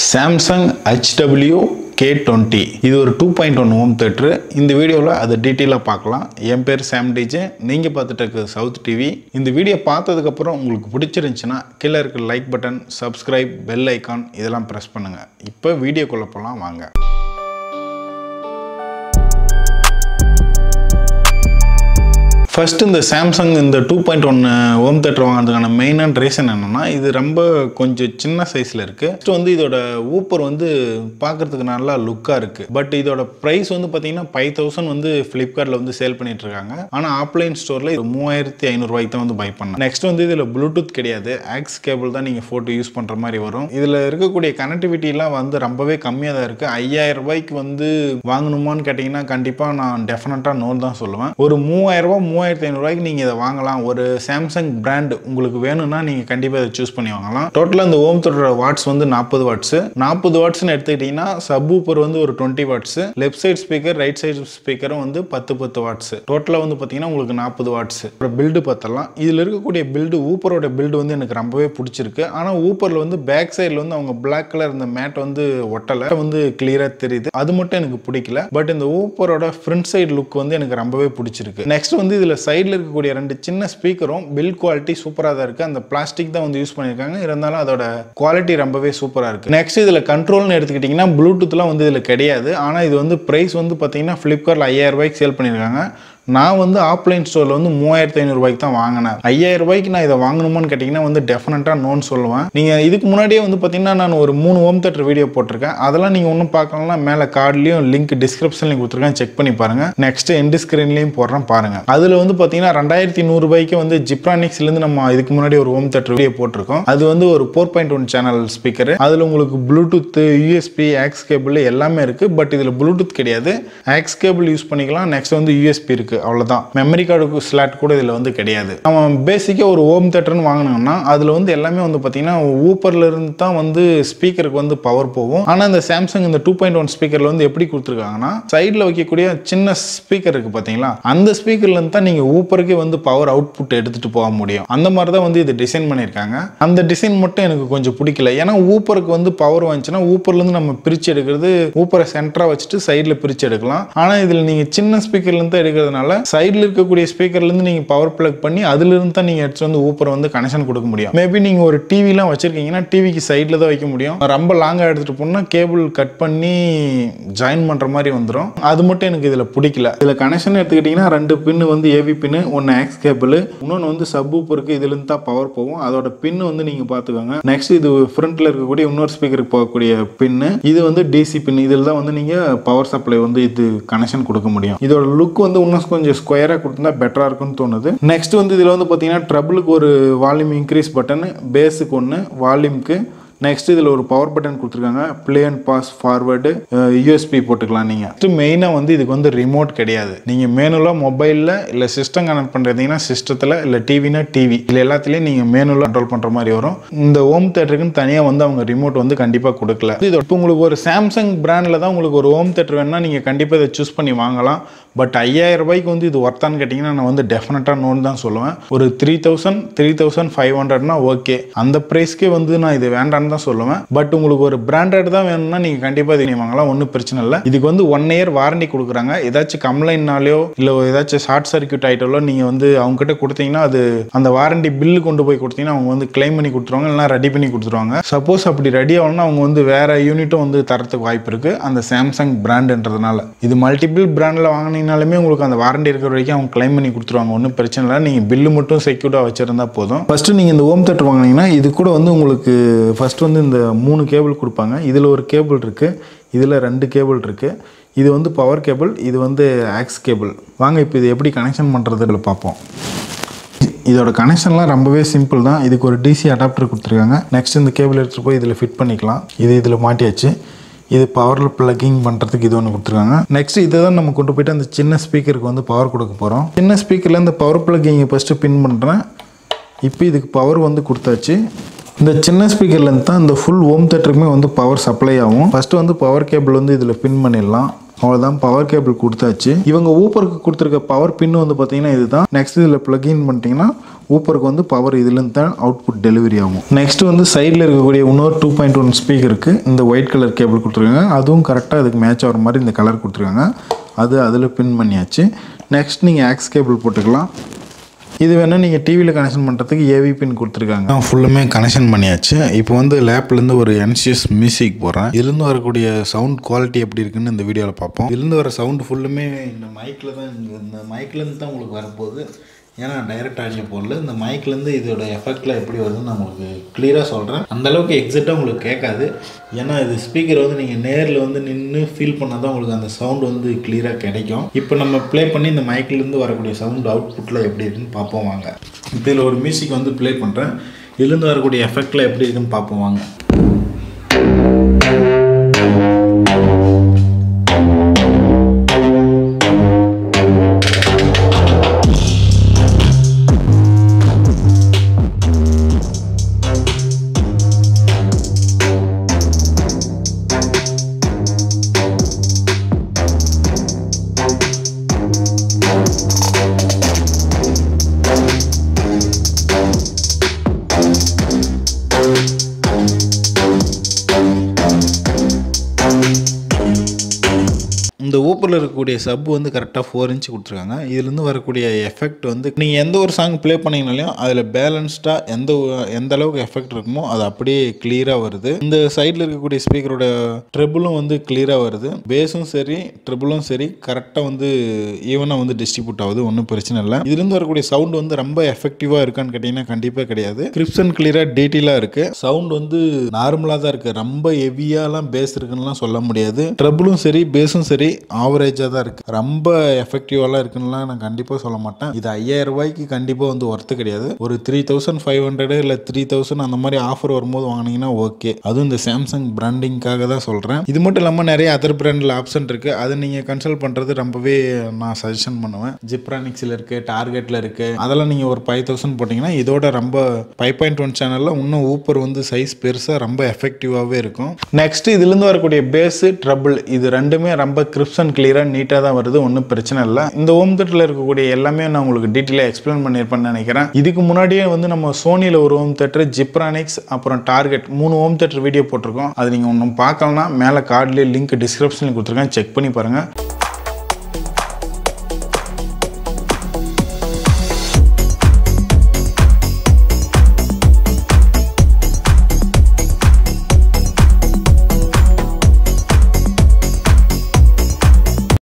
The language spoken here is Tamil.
சாம்சங் ஹெச்டபிள்யூ கே டுவெண்ட்டி இது ஒரு two point one home theatre இந்த வீடியோவில் அதை டீட்டெயிலாக பார்க்கலாம் என் பேர் சாம் டிஜே நீங்கள் பார்த்துட்டு இருக்கிறது சவுத் டிவி இந்த வீடியோ பார்த்ததுக்கப்புறம் உங்களுக்கு பிடிச்சிருந்துச்சுன்னா கீழே இருக்க like button subscribe bell icon இதெல்லாம் ப்ரெஸ் பண்ணுங்கள் இப்போ வீடியோக்குள்ளே போகலாம் வாங்க ஃபர்ஸ்ட் இந்த சாம்சங் இந்த two point one home theatre வாங்குறதுக்கான மெயினான ரீசன் என்னென்னா இது ரொம்ப கொஞ்சம் சின்ன சைஸில் இருக்குது ஃபஸ்ட்டு வந்து இதோட ஊப்பர் வந்து பார்க்குறதுக்கு நல்லா லுக்காக இருக்குது பட் இதோட ப்ரைஸ் வந்து பார்த்தீங்கன்னா ஃபைவ் தௌசண்ட் வந்து ஃப்ளிப்கார்ட்டில் வந்து சேல் பண்ணிட்டு இருக்காங்க ஆனால் ஆஃப்லைன் ஸ்டோரில் இது மூவாயிரத்தி ஐநூறுரூவாய்க்கு தான் வந்து பை பண்ணேன் நெக்ஸ்ட் வந்து இதில் ப்ளூடூத் கிடையாது ஆக்ஸ் கேபிள் தான் நீங்கள் ஃபோட்டோ யூஸ் பண்ணுற மாதிரி வரும் இதில் இருக்கக்கூடிய கனெக்டிவிட்டிலாம் வந்து ரொம்பவே கம்மியாக தான் இருக்குது ஐயாயிரம் ரூபாய்க்கு வந்து வாங்கணுமான்னு கேட்டிங்கன்னா கண்டிப்பாக நான் டெஃபினட்டாக நோன் தான் சொல்லுவேன் ஒரு மூவாயிரம் ரூபாய் மூவாயிரத்தி ஐநூறுரூவாய்க்கு நீங்கள் இதை வாங்கலாம் ஒரு சாம்சங் பிராண்ட் உங்களுக்கு வேணும்னா நீங்கள் கண்டிப்பாக இதை சூஸ் பண்ணி வாங்கலாம் டோட்டலாக இந்த ஓம் தொடர வாட்ஸ் வந்து நாற்பது வாட்ஸு நாற்பது வாட்ஸ்னு எடுத்துக்கிட்டிங்கன்னா சப் ஊப்பர் வந்து ஒரு twenty watts left side speaker right side ஸ்பீக்கரும் வந்து பத்து பத்து வாட்ஸ் டோட்டலாக வந்து பார்த்தீங்கன்னா உங்களுக்கு நாற்பது வாட்ஸ் அப்புறம் பில்டு பார்த்தலாம் இதில் இருக்கக்கூடிய பில்டு ஊப்பரோட பில்டு வந்து எனக்கு ரொம்பவே பிடிச்சிருக்கு ஆனால் ஊப்பரில் வந்து பேக் சைடில் வந்து அவங்க பிளாக் கலர் இந்த மேட் வந்து ஒட்டலை வந்து கிளியராக தெரியுது அது மட்டும் எனக்கு பிடிக்கல பட் இந்த ஊப்பரோட ஃப்ரண்ட் சைடு லுக் வந்து எனக்கு ரொம்பவே பிடிச்சிருக்கு நெக்ஸ்ட் வந்து இதில் சைடில் இருக்கக்கூடிய ரெண்டு சின்ன ஸ்பீக்கரும் பில் குவாலிட்டி சூப்பராக தான் இருக்குது அந்த பிளாஸ்டிக் தான் வந்து யூஸ் பண்ணியிருக்காங்க இருந்தாலும் அதோட குவாலிட்டி ரொம்பவே சூப்பராக இருக்குது நெக்ஸ்ட் இதில் கண்ட்ரோல்னு எடுத்துக்கிட்டிங்கன்னா ப்ளூடூத்லாம் வந்து இதில் கிடையாது ஆனால் இது வந்து ப்ரைஸ் வந்து பார்த்தீங்கன்னா ஃப்ளிப்கார்ட்டில் ஐயாயிரம் ரூபாய்க்கு சேல் பண்ணியிருக்காங்க நான் வந்து ஆஃப்லைன் ஸ்டோரில் வந்து மூவாயிரத்தி ஐநூறுபாய்க்கு தான் வாங்கினேன் ஐயாயிரம் ரூபாய்க்கு நான் இதை வாங்கணுமான்னு கேட்டிங்கன்னா வந்து டெஃபினட்டாக நோன்னு சொல்லுவேன் நீங்கள் இதுக்கு முன்னாடியே வந்து பார்த்தீங்கன்னா நான் ஒரு மூணு ஹோம் தேட்டர் வீடியோ போட்டிருக்கேன் அதெல்லாம் நீங்கள் ஒன்றும் பார்க்கலாம் மேலே கார்ட்லேயும் லிங்க் டிஸ்கிரிப்ஷன்லையும் கொடுத்துருக்கேன் செக் பண்ணி பாருங்கள் நெக்ஸ்ட் எண்டு ஸ்க்ரீன்லேயும் போடுறேன் பாருங்கள் அதில் வந்து பார்த்தீங்கன்னா ரெண்டாயிரத்தி நூறுபாய்க்கு வந்து ஜிப்ரானிக்ஸ்லேருந்து நம்ம இதுக்கு முன்னாடி ஒரு ஹோம் தேட்டர் வீடியோ போட்டிருக்கோம் அது வந்து ஒரு four point one channel speaker அதில் உங்களுக்கு ப்ளூடூத் யூஎஸ்பி ஆக்ஸ் கேபிள் எல்லாமே இருக்குது பட் இதில் ப்ளூடூத் கிடையாது ஆக்ஸ் கேபிள் யூஸ் பண்ணிக்கலாம் நெக்ஸ்ட் வந்து யூஎஸ்பி இருக்குது அவ்வளோதான் மெமரி கார்டு ஸ்லாட் கூட இதில் வந்து கிடையாது நம்ம பேசிக்காக ஒரு ஹோம் தேட்டர்னு வாங்கினோம்னா அதில் வந்து எல்லாமே வந்து பார்த்தீங்கன்னா ஊப்பர்ல இருந்து தான் வந்து ஸ்பீக்கருக்கு வந்து பவர் போகும் ஆனால் இந்த சாம்சங் இந்த டூ பாயிண்ட் ஒன் ஸ்பீக்கரில் வந்து எப்படி கொடுத்துருக்காங்கன்னா சைடில் வைக்கக்கூடிய சின்ன ஸ்பீக்கர் இருக்குது பார்த்தீங்களா அந்த ஸ்பீக்கர்லேருந்து தான் நீங்கள் ஊப்பருக்கே வந்து பவர் அவுட்புட் எடுத்துகிட்டு போக முடியும் அந்த மாதிரி தான் வந்து இது டிசைன் பண்ணியிருக்காங்க அந்த டிசைன் மட்டும் எனக்கு கொஞ்சம் பிடிக்கல ஏன்னா ஊப்பருக்கு வந்து பவர் வந்துச்சுன்னா ஊப்பர்லேருந்து நம்ம பிரித்து எடுக்கிறது ஊப்பரை சென்டராக வச்சுட்டு சைடில் பிரித்து எடுக்கலாம் ஆனால் இதில் நீங்கள் சின்ன ஸ்பீக்கர்லேருந்து தான் எடுக்கிறதுனால சைடில் இருக்கக்கூடிய ஸ்பீக்கர்லேருந்து நீங்கள் பவர் பிளக் பண்ணி அதுலேருந்து தான் நீங்கள் எடுத்து வந்து ஊப்பர் வந்து கனெக்ஷன் கொடுக்க முடியும் மேபி நீங்கள் ஒரு டிவிலாம் வச்சுருக்கீங்கன்னா டிவிக்கு சைடில் தான் வைக்க முடியும் ரொம்ப லாங்காக எடுத்துகிட்டு போனால் கேபிள் கட் பண்ணி ஜாயின் பண்ணுற மாதிரி வந்துடும் அது மட்டும் எனக்கு இதில் பிடிக்கல இதில் கனெக்ஷன் எடுத்துக்கிட்டிங்கன்னா ரெண்டு பின்னு வந்து ஏவி பின்னு ஒன்று ஆக்ஸ் கேபிள் இன்னொன்று வந்து சப் ஊப்பருக்கு இதுலேருந்து தான் பவர் போகும் அதோட பின்னு வந்து நீங்கள் பார்த்துக்கோங்க நெக்ஸ்ட் இது ஃப்ரண்ட்டில் இருக்கக்கூடிய இன்னொரு ஸ்பீக்கருக்கு போகக்கூடிய பின்னு இது வந்து டிசி பின் இதில் தான் வந்து நீங்கள் பவர் சப்ளை வந்து இது கனெக்ஷன் கொடுக்க முடியும் இதோட லுக் வந்து இன்னும் கொஞ்சம் ஸ்கொயராக கொடுத்தா பெட்டராக இருக்கும்னு தோணுது நெக்ஸ்ட் வந்து இதில் வந்து பார்த்தீங்கன்னா ட்ரபிளுக்கு ஒரு வால்யூம் இன்க்ரீஸ் பட்டன் பேஸுக்கு ஒன்று வால்யூம்க்கு நெக்ஸ்ட் இதில் ஒரு பவர் பட்டன் கொடுத்துருக்காங்க play and pause forward USB போட்டுக்கலாம் நீங்கள் ஃபஸ்ட்டு மெயினாக வந்து இதுக்கு வந்து ரிமோட் கிடையாது நீங்கள் மேனுவலாக மொபைலில் இல்லை சிஸ்டம் கனெக்ட் பண்ணுறீங்கன்னா சிஸ்டத்தில் இல்லை டிவினா டிவி இல்லை எல்லாத்துலேயும் நீங்கள் மேனுவலாக கண்ட்ரோல் பண்ணுற மாதிரி வரும் இந்த ஹோம் தேட்டருக்குன்னு தனியாக வந்து அவங்க ரிமோட் வந்து கண்டிப்பாக கொடுக்கல இது இப்போ உங்களுக்கு ஒரு சாம்சங் பிராண்டில் தான் உங்களுக்கு ஒரு ஹோம் தேட்டர் வேணும்னா நீங்கள் கண்டிப்பாக இதை சூஸ் பண்ணி வாங்கலாம் பட் ஐயாயிரம் ரூபாய்க்கு வந்து இது ஒர்த்தான்னு கேட்டிங்கன்னா நான் வந்து டெஃபினட்டாக நோன் தான் சொல்லுவேன் ஒரு three thousand three thousand five ஹண்ட்ரட்னா ஓகே அந்த ப்ரைஸ்க்கே வந்து நான் இது வேண்டான்னு தான் சொல்லுவேன் பட் உங்களுக்கு ஒரு பிராண்டட் தான் வேணும்னா நீங்கள் கண்டிப்பாக இது நீங்கள் வாங்கலாம் ஒன்றும் பிரச்சனை இல்லை இதுக்கு வந்து ஒன் இயர் வாரண்டி கொடுக்குறாங்க ஏதாச்சும் கம்ப்ளைண்ட்னாலையோ இல்லை ஏதாச்சும் ஷார்ட் சர்க்கியூட் ஆகிட்டாலோ நீங்கள் வந்து அவங்ககிட்ட கொடுத்தீங்கன்னா அது அந்த வாரண்டி பில்லு கொண்டு போய் கொடுத்தீங்கன்னா அவங்க வந்து கிளைம் பண்ணி கொடுத்துருவாங்க இல்லைனா ரெடி பண்ணி கொடுத்துருவாங்க சப்போஸ் அப்படி ரெடி ஆகணும்னா அவங்க வந்து வேற யூனிட்டும் வந்து தரத்துக்கு வாய்ப்பு இருக்குது அந்த சாம்சங் பிராண்டுன்றதுனால இது மல்டிபிள் பிராண்டில் வாங்கினீங்கனாலுமே உங்களுக்கு அந்த வாரண்டி இருக்கிற வரைக்கும் அவங்க கிளைம் பண்ணி கொடுத்துருவாங்க ஒன்றும் பிரச்சனை இல்லை நீங்கள் பில்லு மட்டும் செக்யூர்டாக வச்சுருந்தா போதும் ஃபஸ்ட்டு நீங்கள் இந்த ஹோம் தேட்டர் வாங்கினீங்கன்னா இது கூட வந்து உங்களுக்கு ஃபஸ்ட் வந்து இந்த மூணு கேபிள் கொடுப்பாங்க இதில் ஒரு கேபிள் இருக்குது இதில் ரெண்டு கேபிள் இருக்குது இது வந்து பவர் கேபிள் இது வந்து ஆக்ஸ் கேபிள் வாங்க இப்போ இது எப்படி கனெக்ஷன் பண்ணுறதுல பார்ப்போம் இதோட கனெக்ஷன்லாம் ரொம்பவே சிம்பிள் தான் இதுக்கு ஒரு டிசி அடாப்டர் கொடுத்துருக்காங்க நெக்ஸ்ட் இந்த கேபிள் எடுத்துகிட்டு போய் இதில் ஃபிட் பண்ணிக்கலாம் இது இதில் மாட்டியாச்சு இது பவரில் ப்ளக்கிங் பண்ணுறதுக்கு இது ஒன்று கொடுத்துருக்காங்க நெக்ஸ்ட் இதை தான் நம்ம கொண்டு போயிட்டு அந்த சின்ன ஸ்பீக்கருக்கு வந்து பவர் கொடுக்க போகிறோம் சின்ன ஸ்பீக்கரில் இந்த பவர் ப்ளக்கிங்கை ஃபஸ்ட்டு பின் பண்ணுறேன் இப்போ இதுக்கு பவர் வந்து கொடுத்தாச்சு இந்த சின்ன ஸ்பீக்கர்லேருந்து தான் இந்த ஃபுல் ஹோம் தேட்டருக்குமே வந்து பவர் சப்ளை ஆகும் ஃபஸ்ட்டு வந்து பவர் கேபிள் வந்து இதில் பின் பண்ணிடலாம் அவ்வளோதான் பவர் கேபிள் கொடுத்தாச்சு இவங்க ஊப்பருக்கு கொடுத்துருக்க பவர் பின்னு வந்து பார்த்தீங்கன்னா இதுதான் நெக்ஸ்ட் இதில் ப்ளக்இன் பண்ணிட்டீங்கன்னா ஊப்பருக்கு வந்து பவர் இதுலேருந்து தான் அவுட்புட் டெலிவரி ஆகும் நெக்ஸ்ட் வந்து சைடில் இருக்கக்கூடிய இன்னொரு டூ பாயிண்ட் ஒன் ஸ்பீக்கர் இருக்குது இந்த ஒயிட் கலர் கேபிள் கொடுத்துருக்காங்க அதுவும் கரெக்டாக அதுக்கு மேட்ச் ஆகிற மாதிரி இந்த கலர் கொடுத்துருக்காங்க அது அதில் பின் பண்ணியாச்சு நெக்ஸ்ட் நீங்கள் ஆக்ஸ் கேபிள் போட்டுக்கலாம் இது வேணால் நீங்கள் டிவியில் கனெக்ஷன் பண்ணுறதுக்கு ஏவி பின் கொடுத்துருக்காங்க ஃபுல்லுமே கனெக்ஷன் பண்ணியாச்சு இப்போ வந்து லேப்லேருந்து ஒரு என்சிஎஸ் மியூசிக் போடுறேன் இதுலேருந்து வரக்கூடிய சவுண்ட் குவாலிட்டி எப்படி இருக்குன்னு இந்த வீடியோவில் பார்ப்போம் இதுலேருந்து வர சவுண்ட் ஃபுல்லுமே இந்த மைக்கில் தான் இங்க இந்த மைக்லேருந்து தான் உங்களுக்கு வரப்போகுது ஏன்னா டைரக்ட் ஆடியோ போடல இந்த மைக்லேருந்து இதோட எஃபெக்ட்லாம் எப்படி வருதுன்னு நான் உங்களுக்கு கிளியராக சொல்கிறேன் அந்தளவுக்கு எக்ஸாக்டாக உங்களுக்கு கேட்காது ஏன்னா இது ஸ்பீக்கர் வந்து நீங்கள் நேரில் வந்து நின்று ஃபீல் பண்ணால் தான் உங்களுக்கு அந்த சவுண்ட் வந்து கிளியராக கிடைக்கும் இப்போ நம்ம ப்ளே பண்ணி இந்த மைக்லேருந்து வரக்கூடிய சவுண்ட் அவுட்புட்டில் எப்படி இருக்குன்னு பார்ப்போம் வாங்க இப்போ இதில் ஒரு மியூசிக் வந்து ப்ளே பண்ணுறேன் இதுலேருந்து வரக்கூடிய எஃபெக்டில் எப்படி இருக்குன்னு பார்ப்போம் வாங்க இந்த ஊப்பரில் இருக்கக்கூடிய சப் வந்து கரெக்டாக ஃபோர் இன்ச் கொடுத்துருக்காங்க இதுலேருந்து வரக்கூடிய எஃபெக்ட் வந்து நீங்கள் எந்த ஒரு சாங் ப்ளே பண்ணீங்கனாலையும் அதில் பேலன்ஸ்டாக எந்த ஒ- எந்த அளவுக்கு எஃபெக்ட் இருக்குமோ அது அப்படியே கிளியராக வருது இந்த சைடில் இருக்கக்கூடிய ஸ்பீக்கரோட ட்ரிபிளும் வந்து கிளியராக வருது பேஸும் சரி ட்ரிபிளும் சரி கரெக்டாக வந்து ஈவனாக வந்து டிஸ்ட்ரிபியூட் ஆகுது ஒன்றும் பிரச்சனை இல்லை இதுலேருந்து வரக்கூடிய சவுண்ட் வந்து ரொம்ப எஃபெக்டிவாக இருக்கான்னு கேட்டிங்கன்னா கண்டிப்பாக கிடையாது கிரிப்சன் கிளியராக டீட்டெயிலாக இருக்குது சவுண்ட் வந்து நார்மலாக தான் இருக்குது ரொம்ப ஹெவியாலாம் பேஸ் இருக்குன்னுலாம் சொல்ல முடியாது ட்ரபிளும் சரி பேஸும் சரி ஆவரேஜாக தான் இருக்குது ரொம்ப எஃபெக்டிவாலாம் இருக்குன்னுலாம் நான் கண்டிப்பாக சொல்ல மாட்டேன் இது ஐயாயிரம் ரூபாய்க்கு கண்டிப்பாக வந்து ஒர்த்து கிடையாது ஒரு த்ரீ தௌசண்ட் ஃபைவ் ஹண்ட்ரடு இல்லை த்ரீ தௌசண்ட் அந்த மாதிரி ஆஃபர் வரும்போது வாங்கினீங்கன்னா ஓகே அதுவும் இந்த சாம்சங் பிராண்டிங்காக தான் சொல்கிறேன் இது மட்டும் இல்லாமல் நிறைய அதர் பிராண்டில் ஆப்ஷன் இருக்குது அதை நீங்கள் கன்சல்ட் பண்ணுறது ரொம்பவே நான் சஜஷன் பண்ணுவேன் ஜிப்ரானிக்ஸில் இருக்குது டார்கெட்டில் இருக்குது அதெல்லாம் நீங்கள் ஒரு ஃபைவ் தௌசண்ட் போட்டிங்கன்னா இதோட ரொம்ப ஃபைவ் பாயிண்ட் ஒன் சேனலில் இன்னும் ஊப்பர் வந்து சைஸ் பெருசாக ரொம்ப எஃபெக்டிவாகவே இருக்கும் நெக்ஸ்ட் இதுலேருந்து வரக்கூடிய பேஸு ட்ரபிள் இது ரெண்டுமே ரொம்ப கிரிப்ஸ் அண்ட் கிளியராக நீட்டாக தான் வருது ஒன்றும் பிரச்சனை இல்லை இந்த ஹோம் தேட்டரில் இருக்கக்கூடிய எல்லாமே நான் உங்களுக்கு டீட்டெயிலாக எக்ஸ்பிளைன் பண்ணியிருப்பேன்னு நினைக்கிறேன் இதுக்கு முன்னாடியே வந்து நம்ம சோனியில் ஒரு ஹோம் தேட்டர் ஜிப்ரானிக்ஸ் அப்புறம் டார்கெட் மூணு ஹோம் தேட்டர் வீடியோ போட்டிருக்கோம் அது நீங்கள் ஒன்றும் பார்க்கலனா மேலே கார்ட்லேயே லிங்க் டிஸ்கிரிப்ஷனில் கொடுத்துருக்கேன் செக் பண்ணி பாருங்கள்